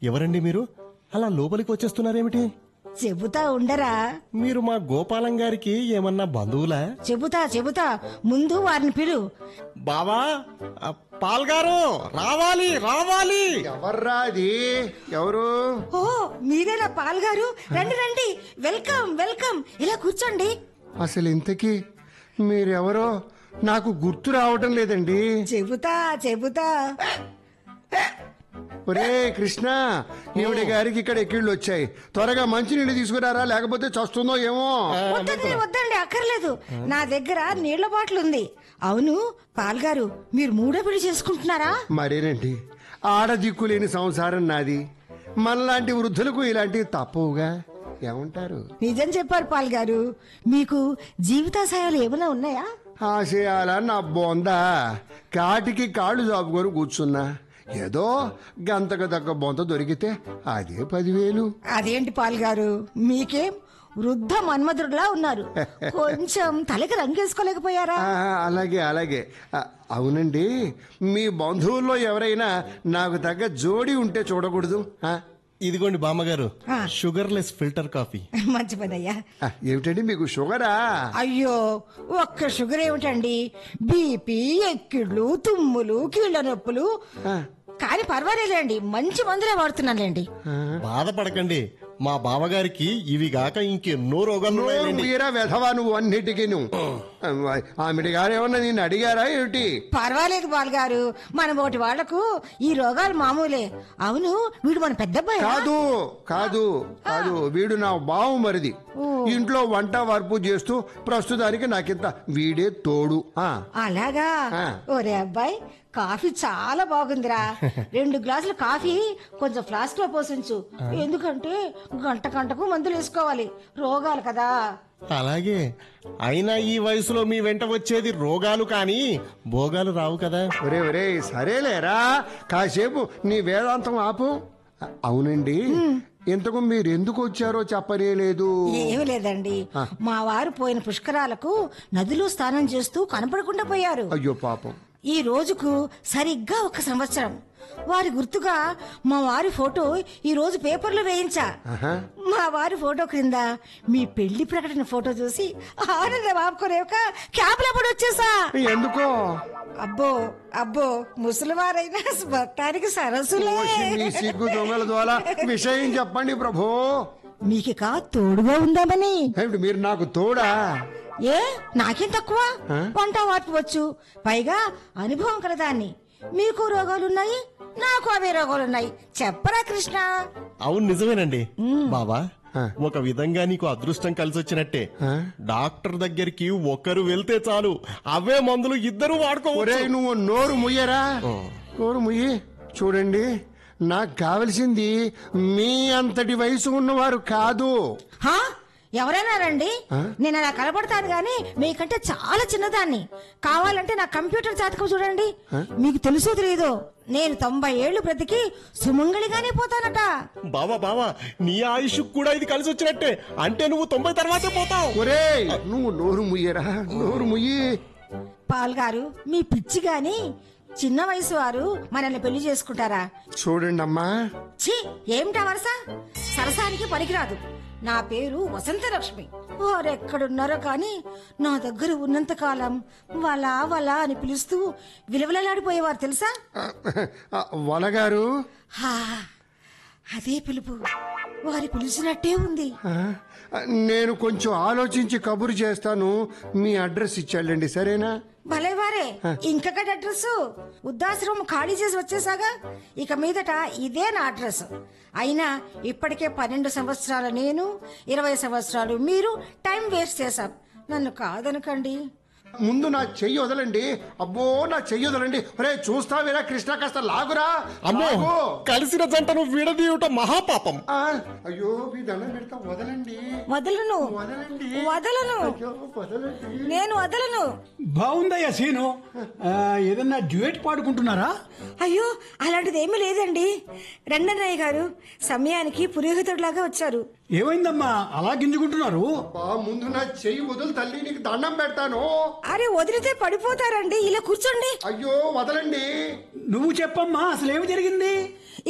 ఎవరండి మీరు అలా లోపలికి వచ్చేస్తున్నారేమిటి చెబుతా ఉండరా మీరు మా గోపాలం గారికి ఏమన్నా బంధువులా చెబుతా చెబుతా ముందు వారిని పిలు బావా ఆ, పాల్గారు రావాలి రావాలి ఎవర్రా అది ఎవరు ఓ మీరేనా పాల్ గారు రండి రండి వెల్కమ్ వెల్కమ్ ఇలా కూర్చోండి అసలు ఇంతకీ మీరెవరో నాకు గుర్తు రావటం లేదండి చెబుతా చెబుతా ఒరే కృష్ణ ఈవిడ గారికి ఇక్కడ ఎక్కిళ్ళు వచ్చాయి త్వరగా మంచినీళ్ళు తీసుకురారా లేకపోతే చస్తుందో ఏమో వద్దండి వద్దండి అక్కర్లేదు నా దగ్గర నీళ్ల బాటిల్ ఉంది అవును పాల్ గారు మీరు మూడో పెళ్లి చేసుకుంటున్నారా మరేనండి ఆడ దిక్కులేని సంసారం నాది మనలాంటి వృద్ధులకు ఇలాంటివి తప్పవుగా ఏమంటారు నిజం చెప్పారు పాల్ గారు మీకు జీవితాశయాలు ఏమైనా ఉన్నాయా ఆశయాల నా బొంద కాటికి కాళ్ళు చాపుకొని కూర్చున్నా ఏదో గంతకు తగ్గ బొంత దొరికితే అదే పదివేలు అదేంటి పాల్ గారు మీకేం వృద్ధ మన్మధుడులా ఉన్నారు కొంచెం తలకి రంగేసుకోలేకపోయారా ఆ, అలాగే అలాగే ఆ, అవునండి మీ బంధువుల్లో ఎవరైనా నాకు తగ్గ జోడి ఉంటే చూడకూడదు ఆ? ఇదిగోండి బామ్మగారు ఆ. షుగర్లెస్ ఫిల్టర్ కాఫీ మంచి పదయ్యా ఆ, ఏమిటండి మీకు షుగరా అయ్యో ఒక్క షుగర్ ఏమిటండి బీపీ ఎక్కిళ్ళు తుమ్ములు కీళ్ళ నొప్పులు కానీ పర్వాలేదండి మంచి మందులే వాడుతున్నానులేండి బాధపడకండి మా బావగారికి ఇవి గాక ఇంకెన్నో రోగాలు నోరు ఉన్నాయండి మీరా వెధవా నువ్వు అన్నిటికీ ఆమెడి గారు ఏమన్నా నేను అడిగారా ఏమిటి పర్వాలేదు బాలుగారు మన ఒకటి వాళ్లకు ఈ రోగాలు మామూలే అవును వీడు మన పెద్దబ్బాయి కాదు కాదు కాదు వీడు నా బావు మరిది ఇంట్లో వంట వరపు చేస్తూ ప్రస్తుతానికి నాకింత వీడే తోడు ఆ అలాగా ఆ. ఒరే అబ్బాయి కాఫీ చాలా బాగుందిరా రెండు గ్లాసులు కాఫీ కొంచెం ఫ్లాస్క్ లో పోసించు ఎందుకంటే గంట గంటకు మందులు వేసుకోవాలి రోగాలు కదా అలాగే అయినా ఈ వయసులో మీ వెంట వచ్చేది రోగాలు కానీ భోగాలు రావు కదా ఒరే ఒరే సరేలేరా కాసేపు నీ వేదాంతం ఆపు అ- అవునండి ఇంతకు మీరు ఎందుకు వచ్చారో చెప్పనే లేదు ఏమి లేదండి మా వారు పోయిన పుష్కరాలకు నదిలో స్నానం చేస్తూ కనపడకుండా పోయారు అయ్యో పాపం ఈ రోజుకు సరిగ్గా ఒక సంవత్సరం వారి గుర్తుగా మా వారి ఫోటో ఈ రోజు పేపర్లో వేయించా ఆహా. మా వారి ఫోటో క్రింద మీ పెళ్లి ప్రకటన ఫోటో చూసి ఆనందం ఆపుకోలేక క్యాబ్ లో పడి వచ్చేసా ఎందుకో అబ్బో అబ్బో ముసలివారైనా భక్తానికి సరస్సులే ఓసి మీ సిగ్గు దొంగల ద్వారా విషయం చెప్పండి ప్రభు మీకిక తోడుగా ఉందామని ఏమిటి మీరు నాకు తోడా ఏ నాకేం తక్కువ వంట వార్పవచ్చు పైగా అనుభవం కలదాన్ని మీకు రోగాలున్నాయి నాకు అవే రోగాలున్నాయి చెప్పరా కృష్ణ అవును నిజమేనండి బావా ఒక విధంగా నీకు అదృష్టం కలిసి వచ్చినట్టే డాక్టర్ దగ్గరికి ఒక్కరు వెళ్తే చాలు అవే మందులు ఇద్దరు ఒరే వాడుకోవచ్చు నువ్వు నోరు ముయ్యరా నోరు ముయ్యి చూడండి నాకు కావలసింది మీ అంతటి వయసు ఉన్నవారు కాదు హా ఎవరైనా రండి నేను అలా కనపడతాను గాని మీకంటే చాలా చిన్నదాన్ని కావాలంటే నా కంప్యూటర్ జాతకం చూడండి మీకు తెలుసో తెలియదో నేను తొంభై ఏళ్లు బ్రతికి సుమంగళిగానే పోతానట బావా బావా నీ ఆయుష్ కూడా ఇది కలిసి వచ్చినట్టే అంటే నువ్వు తొంభై తర్వాతే పోతావు ఒరే నువ్వు నోరు ముయ్యరా నోరు ముయ్యి పాల్ గారు మీ పిచ్చి గాని చిన్న వయసు వారు మనల్ని పెళ్లి చేసుకుంటారా చూడండి అమ్మా ఛీ ఏమిటా వరస సరసానికి పనికిరాదు నా పేరు వసంతలక్ష్మి వారెక్కడున్నారో కానీ నా దగ్గర ఉన్నంత కాలం వాళ్ళ వాళ్ళ అని పిలుస్తూ విలవిలలాడిపోయేవారు తెలుసా ఆ, వలగారు హా, అదే పిలుపు వారి పిలిచినట్టే ఉంది ఆ, నేను కొంచెం ఆలోచించి కబురు చేస్తాను మీ అడ్రస్ ఇచ్చాడండి సరేనా భలేవారే ఇంకటి అడ్రస్ వృద్ధాశ్రమం ఖాళీ చేసి వచ్చేసాగా ఇక మీదట ఇదే నా అడ్రస్ అయినా ఇప్పటికే పన్నెండు సంవత్సరాల నేను ఇరవై సంవత్సరాలు మీరు టైం వేస్ట్ చేశాం నన్ను కాదనకండి ముందు నా చెయ్యి వదలండి అబ్బో నా చెయ్యి వదలండి ఒరే చూస్తావేరా కృష్ణ కాస్త లాగురా అమ్మో లాగు. కలిసిన జంటను విడదీయుట మహాపాపం ఆ, అయ్యో మీ దండం పెడతా వదలండి వదలను వదలండి వదలను అయ్యో, వదలండి నేను వదలను బాగుందయ్యా సీను ఆ, ఏదన్నా డ్యూయట్ పాడుకుంటున్నారా అయ్యో అలాంటిది ఏమీ లేదండి రండన్నయ్య గారు సమయానికి పురోహితుడిలాగా వచ్చారు ఏమైందమ్మా అలా గింజుకుంటున్నారు బా ముందు నా చెయ్యి వదులు తల్లి నీకు దండం పెడతాను అరే వదిలితే పడిపోతారండి ఇలా కూర్చోండి అయ్యో వదలండి నువ్వు చెప్పమ్మా అసలు ఏమి జరిగింది